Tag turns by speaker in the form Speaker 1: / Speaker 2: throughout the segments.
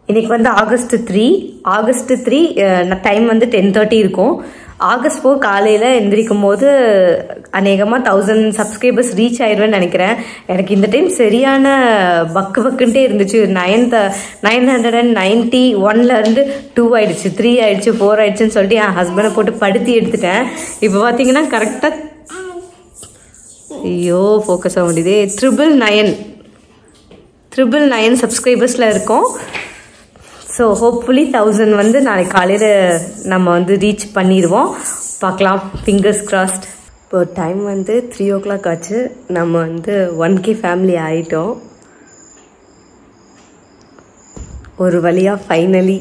Speaker 1: இன்னைக்கு வந்து August three August three time வந்து டென் தேர்ட்டி இருக்கும் ஆகஸ்ட் ஃபோர் காலையில் எந்திரிக்கும் போது அநேகமாக தௌசண்ட் சப்ஸ்கிரைபர்ஸ் ரீச் ஆயிடுவேன்னு நினைக்கிறேன் எனக்கு இந்த டைம் சரியான பக்கு பக்குன்ட்டே இருந்துச்சு nine nine hundred and ninety ஒன்லேருந்து டூ ஆயிடுச்சு த்ரீ ஆயிடுச்சு ஃபோர் ஆயிடுச்சுன்னு சொல்லிட்டு என் ஹஸ்பண்டை போட்டு படுத்தி எடுத்துட்டேன் இப்போ பார்த்தீங்கன்னா கரெக்டாக ஐயோ ஃபோக்கஸ் ஆக முடியுது ட்ரிபிள் நயன் ட்ரிபிள் நயன் சப்ஸ்கிரைபர்ஸில் இருக்கோம் ஸோ ஹோப்ஃபுல்லி தௌசண்ட் வந்து நாளைக்கு காலையில் நம்ம வந்து ரீச் பண்ணிடுவோம் பார்க்கலாம் ஃபிங்கர்ஸ் கிராஸ்ட் இப்போ டைம் வந்து த்ரீ ஓ கிளாக் ஆச்சு நம்ம வந்து ஒன் கே ஃபேமிலி ஆகிட்டோம் ஒரு வழியாக ஃபைனலி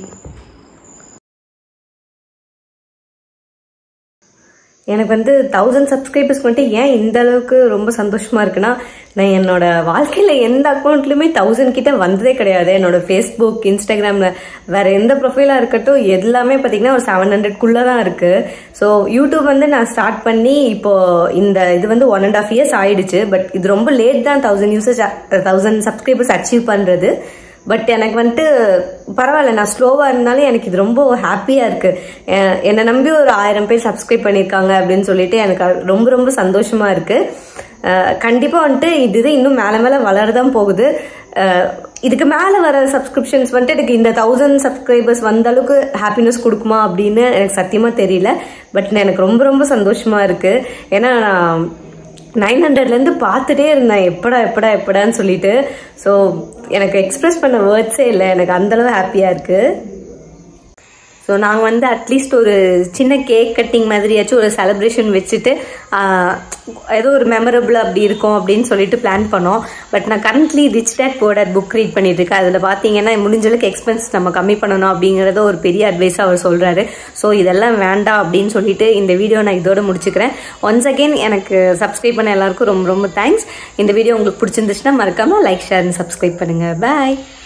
Speaker 1: எனக்கு வந்து தௌசண்ட் சப்ஸ்கிரைபர்ஸ் மட்டும் ஏன் இந்த அளவுக்கு ரொம்ப சந்தோஷமா இருக்குன்னா நான் என்னோட வாழ்க்கையில எந்த அக்கௌண்ட்லயுமே தௌசண்ட் கிட்ட வந்ததே கிடையாது என்னோட ஃபேஸ்புக் இன்ஸ்டாகிராம்ல வேற எந்த ப்ரொஃபைலா இருக்கட்டும் எல்லாமே பாத்தீங்கன்னா ஒரு செவன் ஹண்ட்ரட்குள்ள தான் இருக்கு ஸோ யூடியூப் வந்து நான் ஸ்டார்ட் பண்ணி இப்போ இந்த இது வந்து ஒன் அண்ட் ஆஃப் இயர்ஸ் ஆயிடுச்சு பட் இது ரொம்ப லேட் தான் thousand users thousand subscribers achieve பண்றது பட் எனக்கு வந்துட்டு பரவாயில்ல நான் ஸ்லோவாக இருந்தாலும் எனக்கு இது ரொம்ப ஹாப்பியாக இருக்குது என்னை நம்பி ஒரு ஆயிரம் பேர் சப்ஸ்கிரைப் பண்ணியிருக்காங்க அப்படின்னு சொல்லிட்டு எனக்கு ரொம்ப ரொம்ப சந்தோஷமாக இருக்குது கண்டிப்பாக வந்துட்டு இது இன்னும் மேலே மேலே வளரதான் போகுது இதுக்கு மேலே வர சப்ஸ்கிரிப்ஷன்ஸ் வந்துட்டு எனக்கு இந்த தௌசண்ட் சப்ஸ்கிரைபர்ஸ் வந்த அளவுக்கு ஹாப்பினஸ் கொடுக்குமா அப்படின்னு எனக்கு சத்தியமாக தெரியல பட் எனக்கு ரொம்ப ரொம்ப சந்தோஷமாக இருக்குது ஏன்னா நான் நைன் ஹண்ட்ரட்லேருந்து பார்த்துட்டே இருந்தேன் எப்படா எப்படா எப்படான்னு சொல்லிட்டு ஸோ எனக்கு எக்ஸ்பிரஸ் பண்ண வேர்ட்ஸே இல்லை எனக்கு அந்தளவு ஹாப்பியாக இருக்குது ஸோ நாங்கள் வந்து அட்லீஸ்ட் ஒரு சின்ன கேக் கட்டிங் மாதிரியாச்சும் ஒரு செலிப்ரேஷன் வச்சுட்டு ஏதோ ஒரு மெமரபிள் அப்படி இருக்கும் அப்படின்னு சொல்லிட்டு பிளான் பண்ணோம் பட் நான் currently Rich Dad Poor Dad book read பண்ணிட்டு இருக்கேன் அதில் பார்த்தீங்கன்னா முடிஞ்ச அளவுக்கு எக்ஸ்பென்ஸ் நம்ம கம்மி பண்ணணும் அப்படிங்கிறத ஒரு பெரிய அட்வைஸாக அவர் சொல்கிறாரு ஸோ இதெல்லாம் வேண்டாம் அப்படின்னு சொல்லிட்டு இந்த வீடியோ நான் இதோட முடிச்சுக்கிறேன் ஒன்ஸ் அகெயின் எனக்கு சப்ஸ்கிரைப் பண்ண எல்லாருக்கும் ரொம்ப ரொம்ப தேங்க்ஸ் இந்த வீடியோ உங்களுக்கு பிடிச்சிருந்துச்சுன்னா மறக்காமல் லைக் ஷேர் சப்ஸ்கிரைப் பண்ணுங்கள் பாய்